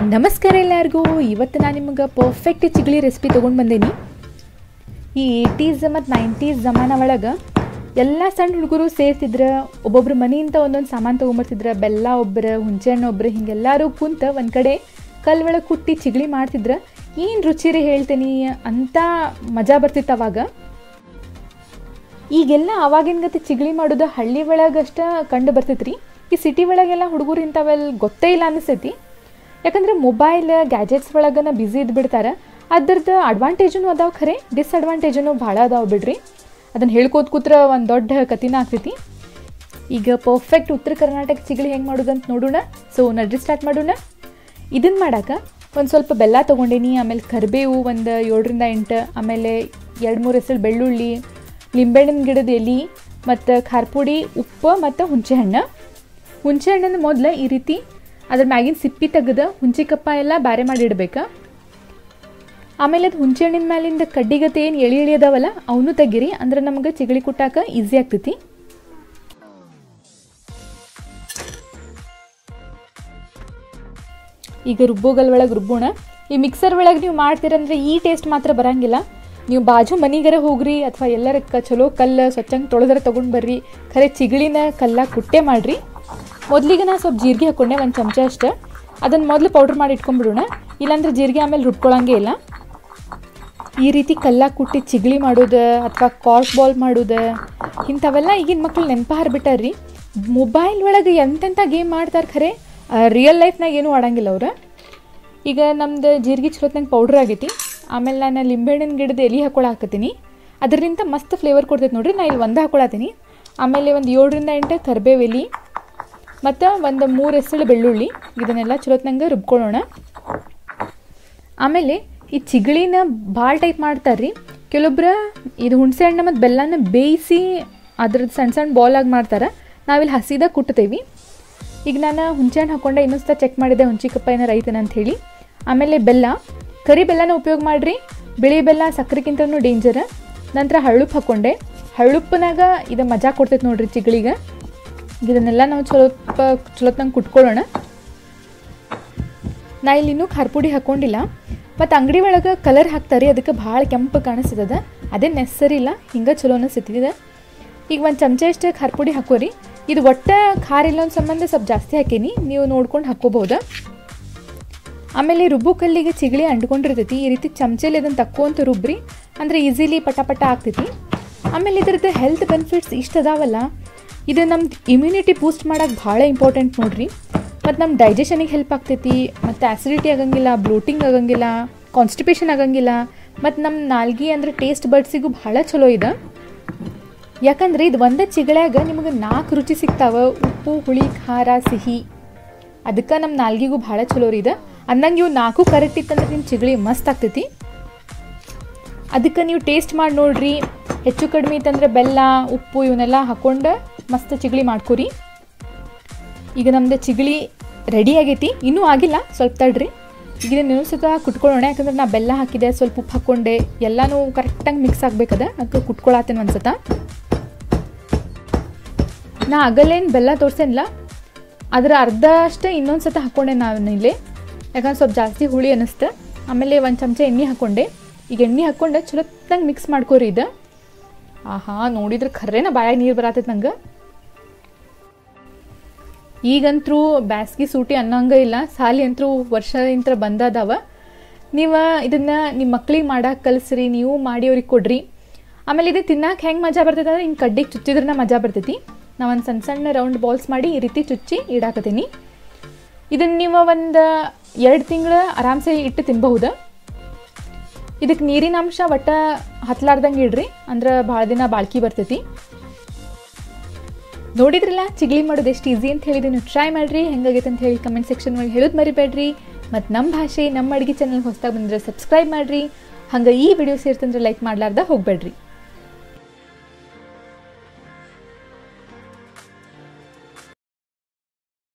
ನಮಸ್ಕಾರ ಎಲ್ಲರಿಗೂ ಇವತ್ತು ನಾನು ನಿಮಗೆ ಪರ್ಫೆಕ್ಟ್ ಚಿಗಳಿ ರೆಸಿಪಿ ತೊಗೊಂಡು ಬಂದೇನಿ ಈ ಏಯ್ಟೀಸ್ ಮತ್ತು ನೈಂಟೀಸ್ ಜಮಾನ ಒಳಗೆ ಎಲ್ಲ ಸಣ್ಣ ಹುಡುಗರು ಸೇರ್ತಿದ್ರ ಒಬ್ಬೊಬ್ರು ಮನೆಯಿಂದ ಒಂದೊಂದು ಸಾಮಾನು ತೊಗೊಂಬರ್ತಿದ್ರ ಬೆಲ್ಲ ಒಬ್ಬರು ಹುಂಚೆಹಣ್ಣು ಒಬ್ರು ಹಿಂಗೆಲ್ಲರೂ ಕುಂತ ಒಂದು ಕಡೆ ಕಲ್ಲು ಒಳಗೆ ಕುಟ್ಟಿ ಚಿಗಳಿ ಮಾಡ್ತಿದ್ರ ಏನು ರುಚಿರಿ ಹೇಳ್ತೀನಿ ಅಂತ ಮಜಾ ಬರ್ತಿತ್ತು ಅವಾಗ ಈಗೆಲ್ಲ ಅವಾಗಿನ ಗತಿ ಚಿಗಳಿ ಮಾಡೋದು ಹಳ್ಳಿ ಒಳಗಷ್ಟ ಕಂಡು ಬರ್ತೈತ್ರಿ ಈ ಸಿಟಿ ಒಳಗೆಲ್ಲ ಹುಡುಗರು ಇಂಥವೆಲ್ಲ ಗೊತ್ತೇ ಇಲ್ಲ ಅನಿಸ್ತೈತಿ ಯಾಕಂದ್ರೆ ಮೊಬೈಲ್ ಗ್ಯಾಜೆಟ್ಸ್ ಒಳಗನ ಬ್ಯುಸಿ ಇದ್ಬಿಡ್ತಾರೆ ಅದ್ರದ್ದು ಅಡ್ವಾಂಟೇಜೂ ಅದಾವ ಖರೆ ಡಿಸ್ಅಡ್ವಾಂಟೇಜೂ ಭಾಳ ಅದಾವ ಬಿಡ್ರಿ ಅದನ್ನು ಹೇಳ್ಕೋತ ಕೂತ್ರ ಒಂದು ದೊಡ್ಡ ಕಥಿನ ಆಗ್ತೈತಿ ಈಗ ಪರ್ಫೆಕ್ಟ್ ಉತ್ತರ ಕರ್ನಾಟಕ ಚಿಗಳಿ ಹೆಂಗೆ ಮಾಡೋದಂತ ನೋಡೋಣ ಸೊ ನಡ್ರಿ ಸ್ಟಾರ್ಟ್ ಮಾಡೋಣ ಇದನ್ನು ಮಾಡಕ್ಕೆ ಒಂದು ಸ್ವಲ್ಪ ಬೆಲ್ಲ ತೊಗೊಂಡೇನಿ ಆಮೇಲೆ ಕರಿಬೇವು ಒಂದು ಏಳರಿಂದ ಎಂಟು ಆಮೇಲೆ ಎರಡು ಮೂರು ಹೆಸರು ಬೆಳ್ಳುಳ್ಳಿ ಲಿಂಬೆಹಣ್ಣಿನ ಗಿಡದ ಎಲೆ ಮತ್ತು ಖಾರ ಪುಡಿ ಉಪ್ಪು ಮತ್ತು ಹುಣಸೆಹಣ್ಣು ಹುಣಸೆಹಣ್ಣನ್ನು ಮೊದಲು ಈ ರೀತಿ ಅದ್ರ ಮ್ಯಾಗಿನ ಸಿಪ್ಪಿ ತೆಗೆದು ಹುಂಚಿಕಪ್ಪ ಎಲ್ಲ ಬ್ಯಾರೆ ಮಾಡಿ ಇಡ್ಬೇಕು ಆಮೇಲೆ ಅದು ಹುಂಚೆಹಣ್ಣಿನ ಮ್ಯಾಲಿಂದ ಕಡ್ಡಿಗತೆ ಏನು ಎಳಿ ಎಳಿ ಅದಾವಲ್ಲ ಅವನು ತೆಗೀರಿ ಅಂದ್ರೆ ನಮ್ಗೆ ಚಿಗಳಿ ಕುಟ್ಟಾಕ ಈಸಿ ಆಗ್ತೈತಿ ಈಗ ರುಬ್ಬೋಗಲ್ ಒಳಗೆ ರುಬ್ಬೋಣ ಈ ಮಿಕ್ಸರ್ ಒಳಗೆ ನೀವು ಮಾಡ್ತೀರಂದ್ರೆ ಈ ಟೇಸ್ಟ್ ಮಾತ್ರ ಬರಂಗಿಲ್ಲ ನೀವು ಬಾಜು ಮನಿಗರ ಹೋಗ್ರಿ ಅಥವಾ ಎಲ್ಲರ ಕ ಚಲೋ ಕಲ್ಲು ಸ್ವಚ್ಛಂಗೆ ತೊಳೆದ್ರೆ ತೊಗೊಂಡು ಬರ್ರಿ ಖರೆ ಚಿಗಳಿನ ಕಲ್ಲ ಕುಟ್ಟೆ ಮಾಡಿರಿ ಮೊದಲಿಗೆ ನಾನು ಸ್ವಲ್ಪ ಜೀರಿಗೆ ಹಾಕ್ಕೊಂಡೆ ಒಂದು ಚಮಚ ಅಷ್ಟು ಅದನ್ನು ಮೊದಲು ಪೌಡ್ರ್ ಮಾಡಿ ಇಟ್ಕೊಂಡ್ಬಿಡೋಣ ಇಲ್ಲಾಂದ್ರೆ ಜೀರಿಗೆ ಆಮೇಲೆ ರುಬ್ಕೊಳ್ಳಂಗೆ ಇಲ್ಲ ಈ ರೀತಿ ಕಲ್ಲ ಕುಟ್ಟಿ ಚಿಗಳಿ ಮಾಡೋದು ಅಥವಾ ಕಾರ್ಕ್ ಬಾಲ್ ಮಾಡೋದು ಇಂಥವೆಲ್ಲ ಈಗಿನ ಮಕ್ಳು ನೆನಪು ಹಾರ್ಬಿಟ್ಟಾರ್ರಿ ಮೊಬೈಲ್ ಒಳಗೆ ಎಂತೆಂಥ ಗೇಮ್ ಮಾಡ್ತಾರೆ ಖರೆ ರಿಯಲ್ ಲೈಫ್ನಾಗ ಏನೂ ಆಡಂಗಿಲ್ಲ ಅವ್ರು ಈಗ ನಮ್ದು ಜೀರಿಗೆ ಚಲೋತ್ನಂಗೆ ಪೌಡ್ರ್ ಆಗೈತಿ ಆಮೇಲೆ ನಾನು ಲಿಂಬೆಹಣ್ಣಿನ ಗಿಡದ ಎಲೆ ಹಾಕೊಳಕತ್ತೀನಿ ಅದರಿಂದ ಮಸ್ತ್ ಫ್ಲೇವರ್ ಕೊಡ್ತೈತೆ ನೋಡ್ರಿ ನಾನು ಇಲ್ಲಿ ಒಂದು ಹಾಕೊಳತ್ತೀನಿ ಆಮೇಲೆ ಒಂದು ಏಳರಿಂದ ಎಂಟು ಕರಿಬೇವು ಎಲೆ ಮತ್ತು ಒಂದು ಮೂರು ಹೆಸರು ಬೆಳ್ಳುಳ್ಳಿ ಇದನ್ನೆಲ್ಲ ಚಲೋತ್ನಂಗೆ ರುಬ್ಕೊಳ್ಳೋಣ ಆಮೇಲೆ ಈ ಚಿಗಳಿನ ಭಾಳ ಟೈಪ್ ಮಾಡ್ತಾರೆ ಕೆಲವೊಬ್ರು ಇದು ಹುಣಸೆ ಹಣ್ಣು ಮತ್ತು ಬೆಲ್ಲನ ಬೇಯಿಸಿ ಅದ್ರದ್ದು ಸಣ್ಣ ಸಣ್ಣ ಬಾಲ್ ಆಗಿ ಮಾಡ್ತಾರೆ ನಾವಿಲ್ಲಿ ಹಸಿದಾಗ ಕುಟ್ತೇವೆ ಈಗ ನಾನು ಹುಣಸೆ ಹಣ್ಣು ಹಾಕೊಂಡೆ ಇನ್ನೊಂದು ಸಲ ಚೆಕ್ ಮಾಡಿದೆ ಹುಂಚಿಕಪ್ಪ ಏನಾರು ಐತನ ಅಂತ ಹೇಳಿ ಆಮೇಲೆ ಬೆಲ್ಲ ಕರಿ ಬೆಲ್ಲನ ಉಪಯೋಗ ಮಾಡಿರಿ ಬಿಳಿ ಬೆಲ್ಲ ಸಕ್ಕರೆಗಿಂತನೂ ಡೇಂಜರ್ ನಂತರ ಹಳ್ಳುಪ್ಪು ಹಾಕ್ಕೊಂಡೆ ಹಳ್ಳುಪ್ಪನಾಗ ಇದು ಮಜಾ ಕೊಡ್ತೈತೆ ನೋಡ್ರಿ ಚಿಗಳಿಗೆ ಇದನ್ನೆಲ್ಲ ನಾವು ಚಲೋಪ್ಪ ಚಲೋತ್ನಂಗೆ ಕುಟ್ಕೊಳ್ಳೋಣ ನಾ ಇಲ್ಲಿ ಇನ್ನೂ ಖಾರ ಪುಡಿ ಹಾಕ್ಕೊಂಡಿಲ್ಲ ಮತ್ತು ಅಂಗಡಿ ಒಳಗೆ ಕಲರ್ ಹಾಕ್ತಾರೆ ಅದಕ್ಕೆ ಭಾಳ ಕೆಂಪು ಕಾಣಿಸ್ತದ ಅದೇ ನೆಸ್ಸರಿ ಇಲ್ಲ ಹಿಂಗೆ ಚಲೋ ಅನಿಸ್ತೈತಿದೆ ಈಗ ಒಂದು ಚಮಚ ಅಷ್ಟು ಖಾರ ಪುಡಿ ಹಾಕೋರಿ ಇದು ಒಟ್ಟು ಖಾರ ಇಲ್ಲ ಒಂದು ಸಂಬಂಧ ಸ್ವಲ್ಪ ಜಾಸ್ತಿ ಹಾಕೀನಿ ನೀವು ನೋಡ್ಕೊಂಡು ಹಾಕ್ಕೋಬೋದು ಆಮೇಲೆ ರುಬ್ಬು ಕಲ್ಲಿಗೆ ಚಿಗಳಿ ಅಂಟ್ಕೊಂಡಿರ್ತೈತಿ ಈ ರೀತಿ ಚಮಚಲ್ಲಿ ಅದನ್ನು ತಕ್ಕೊಂತ ರುಬ್ರಿ ಅಂದರೆ ಈಸಿಲಿ ಪಟ ಪಟ ಆಗ್ತೈತಿ ಆಮೇಲೆ ಇದ್ರದ್ದು ಹೆಲ್ತ್ ಬೆನಿಫಿಟ್ಸ್ ಇಷ್ಟು ಅದಾವಲ್ಲ ಇದು ನಮ್ದು ಇಮ್ಯುನಿಟಿ ಬೂಸ್ಟ್ ಮಾಡೋಕೆ ಭಾಳ ಇಂಪಾರ್ಟೆಂಟ್ ನೋಡ್ರಿ ಮತ್ತು ನಮ್ಮ ಡೈಜೆಷನಿಗೆ ಹೆಲ್ಪ್ ಆಗ್ತೈತಿ ಮತ್ತು ಆ್ಯಸಿಡಿಟಿ ಆಗಂಗಿಲ್ಲ ಬ್ಲೋಟಿಂಗ್ ಆಗಂಗಿಲ್ಲ ಕಾನ್ಸ್ಟಿಪೇಷನ್ ಆಗಂಗಿಲ್ಲ ಮತ್ತು ನಮ್ಮ ನಾಲ್ಗಿ ಅಂದರೆ ಟೇಸ್ಟ್ ಬಡ್ಸಿಗೂ ಭಾಳ ಚಲೋ ಇದೆ ಯಾಕಂದ್ರೆ ಇದು ಒಂದೇ ಚಿಗಳ್ಯಾಗ ನಿಮಗೆ ನಾಲ್ಕು ರುಚಿ ಸಿಗ್ತಾವ ಉಪ್ಪು ಹುಳಿ ಖಾರ ಸಿಹಿ ಅದಕ್ಕೆ ನಮ್ಮ ನಾಲ್ಗಿಗೂ ಭಾಳ ಚಲೋ ರೀ ಇದೆ ಅಂದಂಗೆ ಇವು ನಾಲ್ಕು ಕರೆಕ್ಟ್ ಇತ್ತಂದ್ರೆ ನಿಮ್ಮ ಚಿಗಳಿ ಮಸ್ತ್ ಆಗ್ತೈತಿ ಅದಕ್ಕೆ ನೀವು ಟೇಸ್ಟ್ ಮಾಡಿ ನೋಡ್ರಿ ಹೆಚ್ಚು ಕಡಿಮೆ ಇತ್ತಂದ್ರೆ ಬೆಲ್ಲ ಉಪ್ಪು ಇವನ್ನೆಲ್ಲ ಹಾಕ್ಕೊಂಡು ಮಸ್ತ್ ಚಿಗಳಿ ಮಾಡ್ಕೊರಿ ಈಗ ನಮ್ದು ಚಿಗಳಿ ರೆಡಿ ಆಗೈತಿ ಇನ್ನೂ ಆಗಿಲ್ಲ ಸ್ವಲ್ಪ ತಡ್ರಿ ಈಗ ಇದನ್ನ ಸತ ಕುಟ್ಕೊಳ್ಳೋಣ ಯಾಕಂದ್ರೆ ನಾ ಬೆಲ್ಲ ಹಾಕಿದೆ ಸ್ವಲ್ಪ ಉಪ್ಪು ಹಾಕ್ಕೊಂಡೆ ಎಲ್ಲನೂ ಕರೆಕ್ಟಾಗಿ ಮಿಕ್ಸ್ ಆಗ್ಬೇಕದ ಅದಕ್ಕೆ ಕುಟ್ಕೊಳತ್ತೇನೆ ಒಂದ್ಸತ ನಾ ಆಗಲ್ಲೇನು ಬೆಲ್ಲ ತೋರಿಸೇನಿಲ್ಲ ಅದರ ಅರ್ಧ ಅಷ್ಟೇ ಇನ್ನೊಂದು ಸತ ಹಾಕ್ಕೊಂಡೆ ನಾನು ಇಲ್ಲಿ ಯಾಕಂದ್ರೆ ಸ್ವಲ್ಪ ಜಾಸ್ತಿ ಹುಳಿ ಅನ್ನಿಸ್ತು ಆಮೇಲೆ ಒಂದು ಚಮಚ ಎಣ್ಣೆ ಹಾಕ್ಕೊಂಡೆ ಈಗ ಎಣ್ಣೆ ಹಾಕ್ಕೊಂಡೆ ಚಲೋತ್ತಂಗೆ ಮಿಕ್ಸ್ ಮಾಡ್ಕೋರಿ ಇದು ಆಹಾ ನೋಡಿದ್ರೆ ಖರೇನ ಬಾಯಾಗ ನೀರು ಬರತ್ತೈತೆ ನಂಗೆ ಈಗಂತರೂ ಬ್ಯಾಸ್ಗಿ ಸೂಟಿ ಅನ್ನೋಂಗೆ ಇಲ್ಲ ಸಾಲಿ ಅಂತರೂ ವರ್ಷದಿಂತ್ರ ಬಂದದಾವ ನೀವು ಇದನ್ನು ನಿಮ್ಮ ಮಕ್ಳಿಗೆ ಮಾಡಕ್ಕೆ ಕಲಿಸ್ರಿ ನೀವು ಮಾಡಿ ಅವ್ರಿಗೆ ಕೊಡ್ರಿ ಆಮೇಲೆ ಇದು ತಿನ್ನಕ್ಕೆ ಹೆಂಗೆ ಮಜಾ ಬರ್ತೈತೆ ಅಂದ್ರೆ ಹಿಂಗೆ ಕಡ್ಡಿಗೆ ಚುಚ್ಚಿದ್ರನ್ನ ಮಜಾ ಬರ್ತೈತಿ ನಾವು ಒಂದು ಸಣ್ಣ ಸಣ್ಣ ರೌಂಡ್ ಬಾಲ್ಸ್ ಮಾಡಿ ಈ ರೀತಿ ಚುಚ್ಚಿ ಇಡಾಕತ್ತೀನಿ ಇದನ್ನು ನೀವು ಒಂದು ಎರಡು ತಿಂಗಳು ಆರಾಮ್ಸೆ ಇಟ್ಟು ತಿನ್ಬಹುದು ಇದಕ್ಕೆ ನೀರಿನ ಅಂಶ ಒಟ್ಟ ಹತ್ಲಾರ್ದಂಗೆ ಇಡ್ರಿ ಅಂದ್ರೆ ಭಾಳ ದಿನ ಬಾಳ್ಕಿ ಬರ್ತೈತಿ ನೋಡಿದ್ರಲ್ಲ ಚಿಗ್ಲಿ ಮಾಡೋದು ಎಷ್ಟು ಈಸಿ ಅಂತ ಹೇಳಿದ್ರೆ ನೀವು ಟ್ರೈ ಮಾಡಿರಿ ಹೆಂಗಾಗೈತೆ ಅಂತ ಹೇಳಿ ಕಮೆಂಟ್ ಸೆಕ್ಷನ್ ಒಳಗೆ ಹೇಳೋದು ಮರಿಬೇಡ್ರಿ ಮತ್ತು ನಮ್ಮ ಭಾಷೆ ನಮ್ಮ ಅಡುಗೆ ಚಾನಲ್ ಹೊಸದಾಗಿ ಬಂದರೆ ಸಬ್ಸ್ಕ್ರೈಬ್ ಮಾಡಿರಿ ಹಂಗೆ ಈ ವಿಡಿಯೋ ಸೇರ್ತಂದ್ರೆ ಲೈಕ್ ಮಾಡ್ಲಾರ್ದ ಹೋಗಬೇಡ್ರಿ